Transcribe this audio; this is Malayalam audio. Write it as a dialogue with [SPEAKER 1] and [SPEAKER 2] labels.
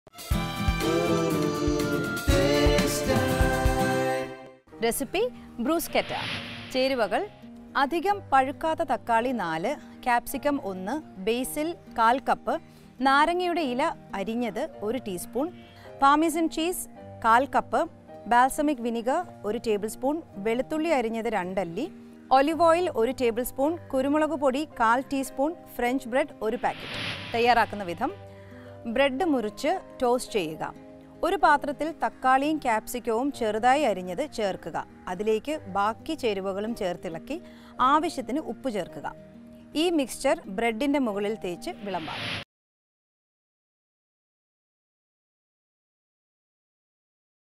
[SPEAKER 1] റെസിപ്പി ബ്രൂസ്കെറ്റ ചേരുവകൾ അധികം പഴുക്കാത്ത തക്കാളി നാല് ക്യാപ്സിക്കം ഒന്ന് ബേസിൽ കാൽ കപ്പ് നാരങ്ങയുടെ ഇല അരിഞ്ഞത് ഒരു ടീസ്പൂൺ പാമിസൻ ചീസ് കാൽ കപ്പ് ബാൽസമിക് വിനിഗർ ഒരു ടേബിൾ സ്പൂൺ വെളുത്തുള്ളി അരിഞ്ഞത് രണ്ടല്ലി ഒലിവ് ഓയിൽ ഒരു ടേബിൾ സ്പൂൺ കുരുമുളക് പൊടി കാൽ ടീസ്പൂൺ ഫ്രഞ്ച് ബ്രെഡ് ഒരു പാക്കറ്റ് തയ്യാറാക്കുന്ന വിധം ബ്രെഡ് മുറിച്ച് ടോസ്റ്റ് ചെയ്യുക ഒരു പാത്രത്തിൽ തക്കാളിയും ക്യാപ്സിക്കവും ചെറുതായി അരിഞ്ഞത് ചേർക്കുക അതിലേക്ക് ബാക്കി ചേരുവകളും ചേർത്തിളക്കി ആവശ്യത്തിന് ഉപ്പ് ചേർക്കുക ഈ മിക്സ്ചർ ബ്രെഡിൻ്റെ മുകളിൽ തേച്ച് വിളമ്പാം